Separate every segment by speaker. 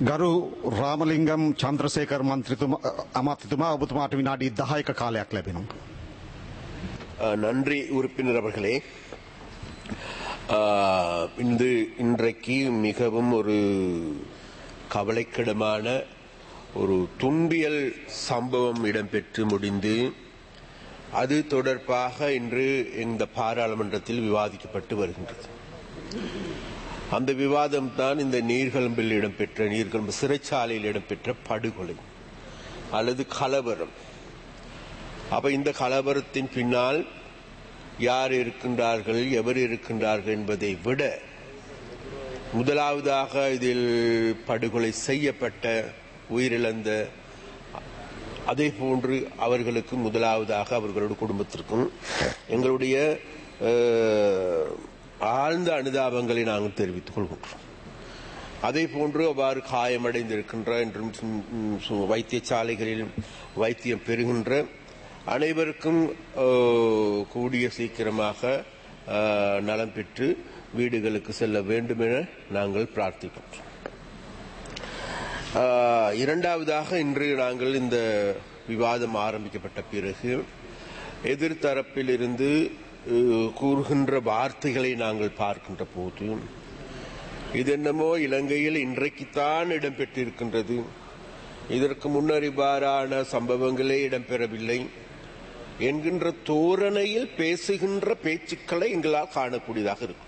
Speaker 1: ගරු රාමලිංගම් චන්ද්‍රසේකර මන්ත්‍රතුමා අමාත්‍යතුමා ඔබතුමාට විනාඩි 10ක කාලයක් ලැබෙනවා.
Speaker 2: அஹ், நன்றி உறுப்பினர் அவர்களே அஹ், இந்த இன்றைக்கு மிகவும் ஒரு கவலைக்கிடமான ஒரு துன்பியல் சம்பவம் இடம்பெற்று முடிந்து அது தொடர்பாக இன்று இந்த பாராளுமன்றத்தில் விவாதிக்கப்பட்டு வருகின்றது அந்த விவாதம் தான் இந்த நீர்கலம்பில் இடம்பெற்ற நீர்கலம்பு சிறைச்சாலையில் இடம்பெற்ற படுகொலை அல்லது கலவரம் அப்ப இந்த கலவரத்தின் பின்னால் யார் இருக்கின்றார்கள் எவர் இருக்கின்றார்கள் என்பதை விட முதலாவதாக இதில் படுகொலை செய்யப்பட்ட உயிரிழந்த அதே போன்று அவர்களுக்கு முதலாவதாக அவர்களோட குடும்பத்திற்கும் எங்களுடைய அஹ், ஆழ்ந்த அனுதாபங்களை நாங்கள் தெரிவித்துக் கொள்கின்றோம் அதே போன்று அவ்வாறு காயமடைந்திருக்கின்ற என்றும் ம், சு- வைத்தியசாலைகளில் வைத்தியம் பெறுகின்ற அனைவருக்கும் அஹ், கூடிய சீக்கிரமாக அஹ், நலம் பெற்று வீடுகளுக்கு செல்ல வேண்டும் என நாங்கள் பிரார்த்திக்கின்றோம் அஹ், இரண்டாவதாக இன்று நாங்கள் இந்த விவாதம் ஆரம்பிக்கப்பட்ட பிறகு எதிர்த்தரப்பில் இருந்து அஹ், கூறுகின்ற வார்த்தைகளை நாங்கள் பார்க்கின்ற போது இது என்னமோ இலங்கையில் இன்றைக்குத்தான் இடம்பெற்றிருக்கின்றது இதற்கு முன்னர் இவ்வாறான சம்பவங்களே இடம்பெறவில்லை என்கின்ற தோரணையில் பேசுகின்ற பேச்சுக்களை எங்களால் காணக்கூடியதாக இருக்கும்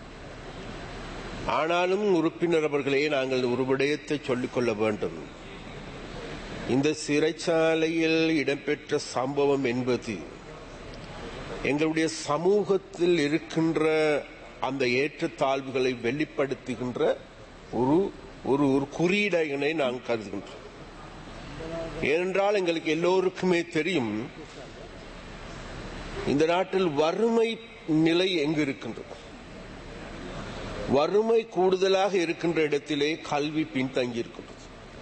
Speaker 2: ஆனாலும் உறுப்பினர் அவர்களே நாங்கள் ஒரு விடயத்தை சொல்லிக்கொள்ள வேண்டும் இந்த சிறைச்சாலையில் இடம்பெற்ற சம்பவம் என்பது எங்களுடைய சமூகத்தில் இருக்கின்ற அந்த ஏற்றத்தாழ்வுகளை வெளிப்படுத்துகின்ற ஒரு ஒரு ஒரு குறியீடனை நாங்கள் கருதுகின்றோம் ஏனென்றால் எங்களுக்கு எல்லோருக்குமே தெரியும் இந்த நாட்டில் வறுமை நிலை எங்கு இருக்கின்றது வறுமை கூடுதலாக இருக்கின்ற இடத்திலே கல்வி பின்தங்கி இருக்கின்றது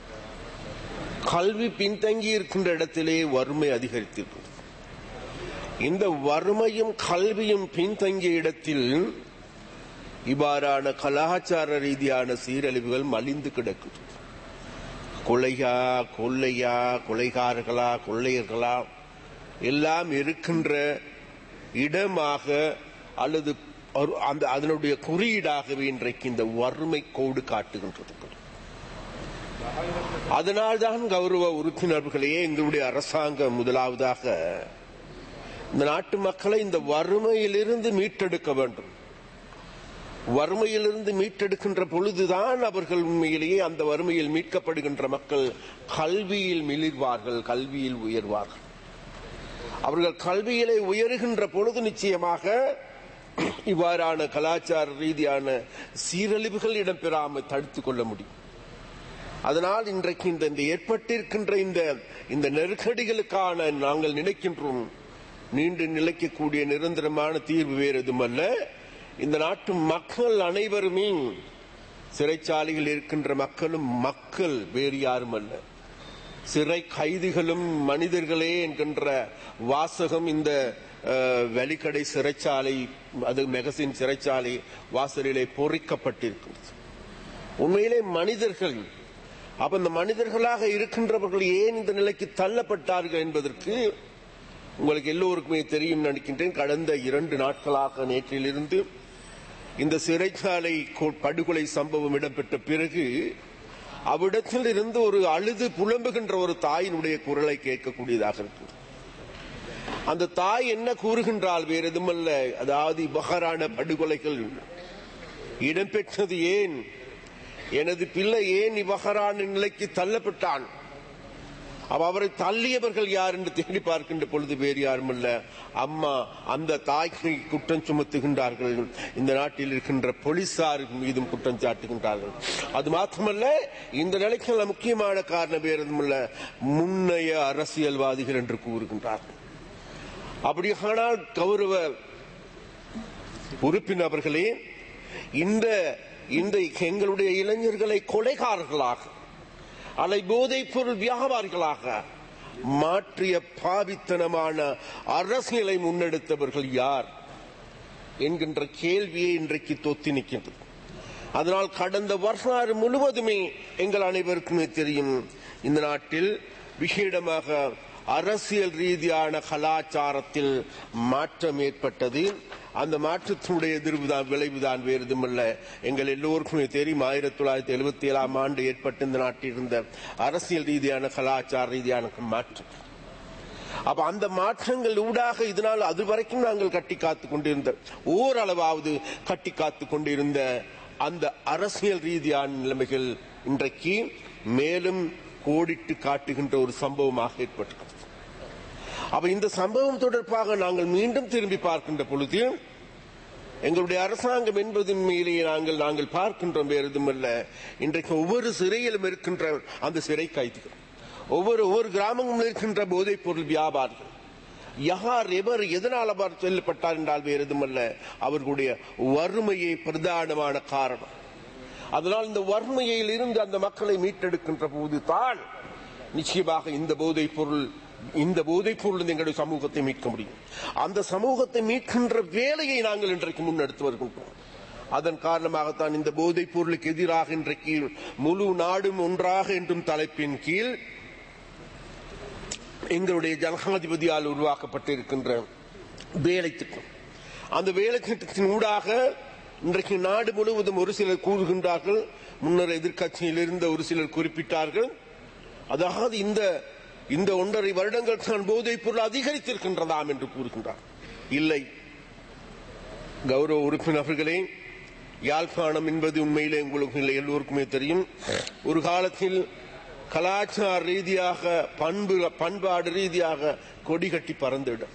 Speaker 2: கல்வி பின்தங்கி இருக்கின்ற இடத்திலே வறுமை அதிகரித்திருக்கிறது இந்த வறுமையும் கல்வியும் பின்தங்கிய இடத்தில் இவ்வாறான கலாச்சார ரீதியான சீரழிவுகள் மலிந்து கிடக்குது கொலையா கொள்ளையா கொலைகாரர்களா கொள்ளையர்களா எல்லாம் இருக்கின்ற இடமாக அல்லது ஒரு- அந்த அதனுடைய குறியீடாகவே இன்றைக்கு இந்த வறுமை கோடு காட்டுகின்றது அதனால்தான் கௌரவ உறுப்பினர்களே எங்களுடைய அரசாங்கம் முதலாவதாக இந்த நாட்டு மக்களை இந்த வறுமையிலிருந்து மீட்டெடுக்க வேண்டும் வறுமையிலிருந்து மீட்டெடுக்கின்ற பொழுதுதான் அவர்கள் உண்மையிலேயே அந்த வறுமையில் மீட்கப்படுகின்ற மக்கள் கல்வியில் மிளிர்வார்கள் கல்வியில் உயர்வார்கள் அவர்கள் கல்வியிலே உயருகின்ற பொழுது நிச்சயமாக இவ்வாறான கலாச்சார ரீதியான சீரழிவுகள் இடம்பெறாமல் தடுத்துக் கொள்ள முடியும் அதனால் இன்றைக்கு இந்த இந்த ஏற்பட்டிருக்கின்ற இந்த இந்த நெருக்கடிகளுக்கான நாங்கள் நினைக்கின்றோம் நீண்டு நிலைக்கக்கூடிய நிரந்தரமான தீர்வு வேறு எதுமல்ல இந்த நாட்டு மக்கள் அனைவருமே சிறைச்சாலையில் இருக்கின்ற மக்களும் மக்கள் வேறு யாரும் அல்ல சிறை கைதிகளும் மனிதர்களே என்கின்ற வாசகம் இந்த அஹ், வெலிக்கடை சிறைச்சாலை அது மெகசின் சிறைச்சாலை வாசலிலே பொறிக்கப்பட்டிருக்கிறது உண்மையிலே மனிதர்கள் அப்ப இந்த மனிதர்களாக இருக்கின்றவர்கள் ஏன் இந்த நிலைக்கு தள்ளப்பட்டார்கள் என்பதற்கு உங்களுக்கு எல்லோருக்குமே தெரியும் நினைக்கின்றேன் கடந்த இரண்டு நாட்களாக நேற்றிலிருந்து இந்த சிறைச்சாலை கொ- படுகொலை சம்பவம் இடம்பெற்ற பிறகு அவ்விடத்தில் இருந்து ஒரு அழுது புலம்புகின்ற ஒரு தாயினுடைய குரலை கேட்கக்கூடியதாக இருக்கு அந்த தாய் என்ன கூறுகின்றால் வேறு எதுமல்ல அதாவது இவ்வகரான படுகொலைகள் இடம்பெற்றது ஏன் எனது பிள்ளை ஏன் இவ்வகரான நிலைக்கு தள்ளப்பட்டான் அவ அவரை தள்ளியவர்கள் யார் என்று தேடி பார்க்கின்ற பொழுது வேறு யாரும் அல்ல அம்மா அந்த தாய்க்கு குற்றம் சுமத்துகின்றார்கள் இந்த நாட்டில் இருக்கின்ற போலீசார் மீதும் குற்றம் சாட்டுகின்றார்கள் அது மாத்திரமல்ல இந்த நிலைக்கு முக்கியமான காரணம் வேறு எதுவுமல்ல முன்னைய அரசியல்வாதிகள் என்று கூறுகின்றார்கள் அப்படியானால் கௌரவ உறுப்பினர்களே இந்த இந்த எங்களுடைய இளைஞர்களை கொலைகாரர்களாக அலை போதைப் பொருள் வியாபாரிகளாக மாற்றிய பாவித்தனமான அரசியலை முன்னெடுத்தவர்கள் யார் என்கின்ற கேள்வியை இன்றைக்கு தொத்தி நிற்கின்றது அதனால் கடந்த வரலாறு முழுவதுமே எங்கள் அனைவருக்குமே தெரியும் இந்த நாட்டில் விசேடமாக அரசியல் ரீதியான கலாச்சாரத்தில் மாற்றம் ஏற்பட்டது அந்த மாற்றத்தினுடைய எதிர்வுதான் விளைவுதான் வேறு எதுவுமல்ல எங்கள் எல்லோருக்குமே தெரியும் ஆயிரத்தி தொள்ளாயிரத்தி எழுபத்தி ஏழாம் ஆண்டு ஏற்பட்ட இந்த நாட்டில் இருந்த அரசியல் ரீதியான கலாச்சார ரீதியான மாற்றம் அப்ப அந்த மாற்றங்கள் ஊடாக இதனால் அது வரைக்கும் நாங்கள் கட்டி காத்து கொண்டிருந்த ஓரளவாவது கட்டி காத்து கொண்டிருந்த அந்த அரசியல் ரீதியான நிலைமைகள் இன்றைக்கு மேலும் கோடிட்டு காட்டுகின்ற ஒரு சம்பவமாக ஏற்பட்டிருக்கிறது அப்ப இந்த சம்பவம் தொடர்பாக நாங்கள் மீண்டும் திரும்பி பார்க்கின்ற பொழுது எங்களுடைய அரசாங்கம் என்பது மேலேயே நாங்கள் நாங்கள் பார்க்கின்றோம் வேறு எதுவுமல்ல இன்றைக்கு ஒவ்வொரு சிறையிலும் இருக்கின்ற அந்த சிறை கைதிகள் ஒவ்வொரு ஒவ்வொரு கிராமங்களில் இருக்கின்ற போதைப் பொருள் வியாபாரிகள் யார் எவர் எதனால் அவர் சொல்லப்பட்டார் என்றால் வேறு எதுவுமல்ல அவர்களுடைய வறுமையே பிரதானமான காரணம் அதனால் இந்த வறுமையில் இருந்து அந்த மக்களை மீட்டெடுக்கின்ற போது தான் நிச்சயமாக இந்த போதைப் பொருள் இந்த போதைப் பொருள் எங்களுடைய சமூகத்தை மீட்க முடியும் அந்த சமூகத்தை மீட்கின்ற வேலையை நாங்கள் இன்றைக்கு முன்னெடுத்து வருகின்றோம் அதன் காரணமாகத்தான் இந்த போதைப் பொருளுக்கு எதிராக இன்றைக்கு முழு நாடும் ஒன்றாக என்றும் தலைப்பின் கீழ் எங்களுடைய ஜனாதிபதியால் உருவாக்கப்பட்டிருக்கின்ற வேலை திட்டம் அந்த வேலை திட்டத்தின் ஊடாக இன்றைக்கு நாடு முழுவதும் ஒரு சிலர் கூறுகின்றார்கள் முன்னர் எதிர்க்கட்சியில் இருந்த ஒரு சிலர் குறிப்பிட்டார்கள் அதாவது இந்த இந்த ஒன்றரை வருடங்கள் தான் போதைப் பொருள் அதிகரித்திருக்கின்றதாம் என்று கூறுகின்றார் இல்லை கௌரவ உறுப்பினர்களே யாழ்ப்பாணம் என்பது உண்மையிலே உங்களுக்கு இல்லை எல்லோருக்குமே தெரியும் ஒரு காலத்தில் கலாச்சார ரீதியாக பண்பு பண்பாடு ரீதியாக கொடி கட்டி பறந்த இடம்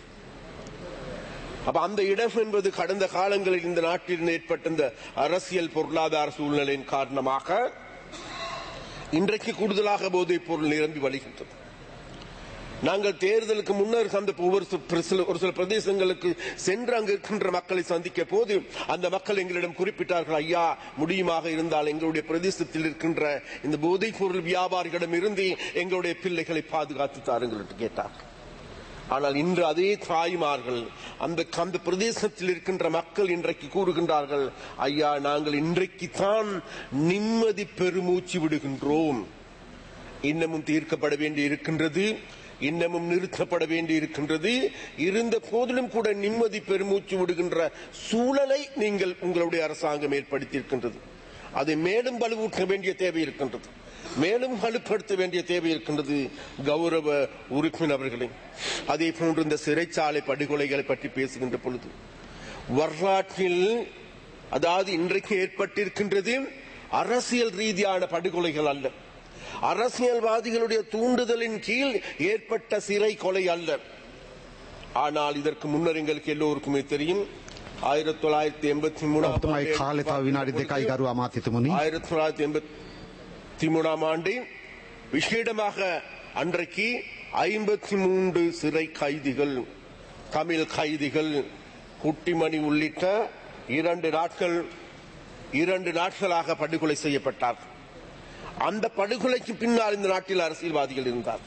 Speaker 2: அப்ப அந்த இடம் என்பது கடந்த காலங்களில் இந்த நாட்டில் ஏற்பட்ட இந்த அரசியல் பொருளாதார சூழ்நிலையின் காரணமாக இன்றைக்கு கூடுதலாக போதைப் பொருள் நிரம்பி வழிகின்றது நாங்கள் தேர்தலுக்கு முன்னர் அந்த ஒவ்வொரு சில- ஒரு சில பிரதேசங்களுக்கு சென்று அங்கு இருக்கின்ற மக்களை சந்திக்க போது அந்த மக்கள் எங்களிடம் குறிப்பிட்டார்கள் ஐயா முடியுமாக இருந்தால் எங்களுடைய பிரதேசத்தில் இருக்கின்ற இந்த போதைப் பொருள் வியாபாரிகளிடம் இருந்து எங்களுடைய பிள்ளைகளை பாதுகாத்து தாருங்கள் என்று கேட்டார்கள் ஆனால் இன்று அதே தாய்மார்கள் அந்த அந்த பிரதேசத்தில் இருக்கின்ற மக்கள் இன்றைக்கு கூறுகின்றார்கள் ஐயா நாங்கள் இன்றைக்கு தான் நிம்மதி பெருமூச்சு விடுகின்றோம் இன்னமும் தீர்க்கப்பட வேண்டி இருக்கின்றது இன்னமும் நிறுத்தப்பட வேண்டி இருக்கின்றது இருந்த போதிலும் கூட நிம்மதி பெருமூச்சு விடுகின்ற சூழலை நீங்கள் உங்களுடைய அரசாங்கம் ஏற்படுத்தியிருக்கின்றது அதை மேலும் வலுவூட்ட வேண்டிய தேவை இருக்கின்றது மேலும் வலுப்படுத்த வேண்டிய தேவை இருக்கின்றது கௌரவ உறுப்பினர்களே அதே போன்று இந்த சிறைச்சாலை படுகொலைகளை பற்றி பேசுகின்ற பொழுது வரலாற்றில் அதாவது இன்றைக்கு ஏற்பட்டிருக்கின்றது அரசியல் ரீதியான படுகொலைகள் அல்ல அரசியல்வாதிகளுடைய தூண்டுதலின் கீழ் ஏற்பட்ட சிறை கொலை அல்ல ஆனால் இதற்கு முன்னர் எங்களுக்கு எல்லோருக்குமே தெரியும் ஆயிரத்தி தொள்ளாயிரத்தி எண்பத்தி மூணாம்
Speaker 1: ඔබතුමයි කාලෙ තව විනාඩි දෙකයි ගරු අමාත්‍යතුමනි.
Speaker 2: ஆயிரத்தி தொள்ளாயிரத்தி எண்பத்தி மூணாம் ஆண்டு விசேடமாக அன்றைக்கு ஐம்பத்தி மூன்று சிறை கைதிகள் தமிழ் கைதிகள் குட்டிமணி உள்ளிட்ட இரண்டு நாட்கள் இரண்டு நாட்களாக படுகொலை செய்யப்பட்டார் அந்த படுகொலைக்கு பின்னால் இந்த நாட்டில் அரசியல்வாதிகள் இருந்தார்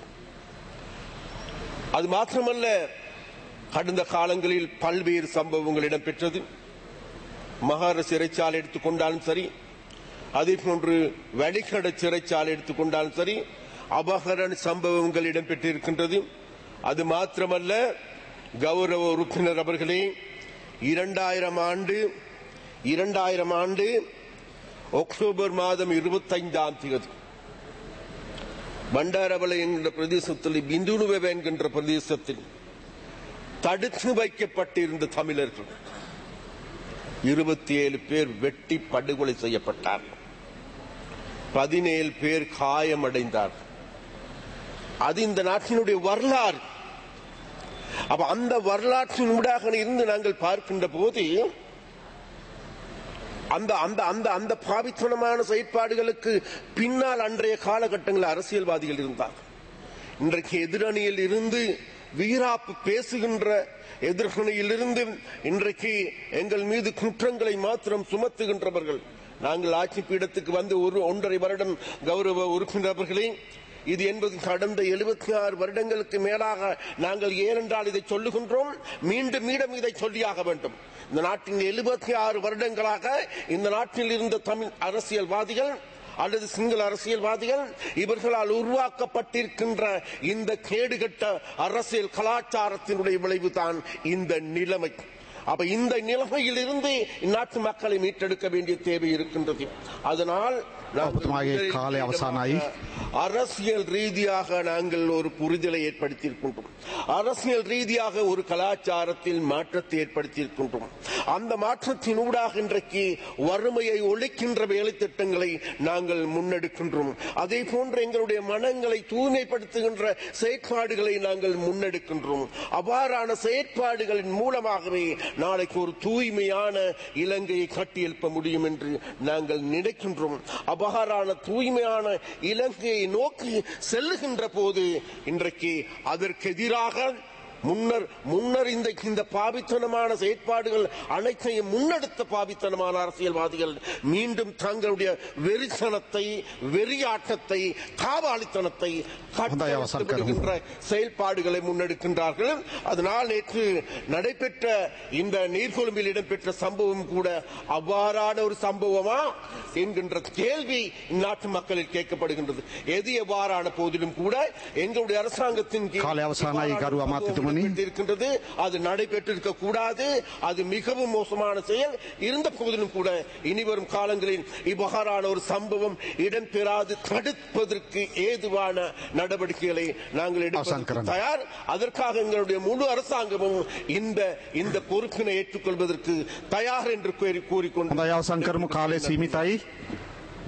Speaker 2: அது மாத்திரமல்ல கடந்த காலங்களில் பல்வேறு சம்பவங்கள் இடம்பெற்றது மகார சிறைச்சாலை எடுத்துக்கொண்டாலும் சரி அதே போன்று வழிகட சிறைச்சாலை எடுத்துக்கொண்டாலும் சரி அபகரண சம்பவங்கள் இடம்பெற்றிருக்கின்றது அது மாத்திரமல்ல கௌரவ உறுப்பினர் அவர்களே இரண்டாயிரம் ஆண்டு இரண்டாயிரம் ஆண்டு அக்டோபர் மாதம் இருபத்தைந்தாம் தேதி பண்டாரவளை என்கின்ற பிரதேசத்தில் பிந்துணுவ என்கின்ற பிரதேசத்தில் தடுத்து வைக்கப்பட்டிருந்த தமிழர்கள் இருபத்தி ஏழு பேர் வெட்டி படுகொலை செய்யப்பட்டார் பதினேழு பேர் காயமடைந்தார் அது இந்த நாட்டினுடைய வரலாறு அப்ப அந்த வரலாற்றின் ஊடாக இருந்து நாங்கள் பார்க்கின்ற போது அந்த அந்த அந்த அந்த பாவித்தனமான செயற்பாடுகளுக்கு பின்னால் அன்றைய காலகட்டங்களில் அரசியல்வாதிகள் இருந்தார் இன்றைக்கு எதிரணியில் இருந்து வீராப்பு பேசுகின்ற எதிர்கணையிலிருந்து இன்றைக்கு எங்கள் மீது குற்றங்களை மாத்திரம் சுமத்துகின்றவர்கள் நாங்கள் ஆட்சி பீடத்துக்கு வந்து ஒரு ஒன்றரை வருடம் கௌரவ உறுப்பினர்களே இது என்பது கடந்த எழுபத்தி ஆறு வருடங்களுக்கு மேலாக நாங்கள் ஏனென்றால் இதை சொல்லுகின்றோம் மீண்டும் மீண்டும் இதை சொல்லியாக வேண்டும் இந்த நாட்டின் எழுபத்தி ஆறு வருடங்களாக இந்த நாட்டில் இருந்த தமிழ் அரசியல்வாதிகள் அல்லது சிங்கள அரசியல்வாதிகள் இவர்களால் உருவாக்கப்பட்டிருக்கின்ற இந்த கேடுகட்ட அரசியல் கலாச்சாரத்தினுடைய விளைவுதான் இந்த நிலைமை அப்ப இந்த நிலைமையில் இருந்து இந்நாட்டு மக்களை மீட்டெடுக்க வேண்டிய தேவை இருக்கின்றது அதனால் நாங்கள்
Speaker 1: ඔබතුමාගේ කාලය අවසానයි.
Speaker 2: அரசியல் ரீதியாக நாங்கள் ஒரு புரிதலை ஏற்படுத்தியிருக்கின்றோம் அரசியல் ரீதியாக ஒரு கலாச்சாரத்தில் மாற்றத்தை ஏற்படுத்தியிருக்கின்றோம் அந்த மாற்றத்தின் ஊடாக இன்றைக்கு வறுமையை ஒழிக்கின்ற வேலை திட்டங்களை நாங்கள் முன்னெடுக்கின்றோம் அதே போன்று எங்களுடைய மனங்களை தூய்மைப்படுத்துகின்ற செயற்பாடுகளை நாங்கள் முன்னெடுக்கின்றோம் அவ்வாறான செயற்பாடுகளின் மூலமாகவே நாளைக்கு ஒரு தூய்மையான இலங்கையை கட்டியெழுப்ப முடியும் என்று நாங்கள் நினைக்கின்றோம் அவ்வாறான தூய்மையான இலங்கையை நோக்கி செல்லுகின்ற போது இன்றைக்கு அதற்கு எதிராக முன்னர் முன்னர் இந்த இந்த பாவித்தனமான செயற்பாடுகள் அனைத்தையும் முன்னெடுத்த பாவித்தனமான அரசியல்வாதிகள் மீண்டும் தங்களுடைய வெறித்தனத்தை வெறியாட்டத்தை காவாளித்தனத்தை
Speaker 1: ஹந்தாய் அவசான் கரும்.
Speaker 2: கட்டுப்படுத்துகின்ற செயல்பாடுகளை முன்னெடுக்கின்றார்கள் அதனால் நேற்று நடைபெற்ற இந்த நீர்கொழும்பில் இடம்பெற்ற சம்பவம் கூட அவ்வாறான ஒரு சம்பவமா என்கின்ற கேள்வி இந்நாட்டு மக்களில் கேட்கப்படுகின்றது எது எவ்வாறான போதிலும் கூட எங்களுடைய அரசாங்கத்தின் கீழ்
Speaker 1: காலை அவசானாய்
Speaker 2: இவ்வாறான
Speaker 1: கரு அமாத்திட்டு
Speaker 2: சம்பவம்
Speaker 1: மணி.
Speaker 2: இருக்கின்றது அது நடைபெற்றிருக்க கூடாது அது மிகவும் மோசமான செயல் இருந்த போதிலும் கூட இனிவரும் காலங்களில் இவ்வாறான ஒரு சம்பவம் இடம்பெறாது தடுப்பதற்கு ஏதுவான நடவடிக்கைகளை நாங்கள்
Speaker 1: அவசான்
Speaker 2: எடுப்பதற்கு
Speaker 1: கரண்.
Speaker 2: தயார் அதற்காக எங்களுடைய முழு அரசாங்கமும் இந்த இந்த பொறுப்பினை ஏற்றுக்கொள்வதற்கு தயார் என்று கூறி- கூறிக்கொண்டு
Speaker 1: හොඳයි අවසන් කරමු කාලය සීමිතයි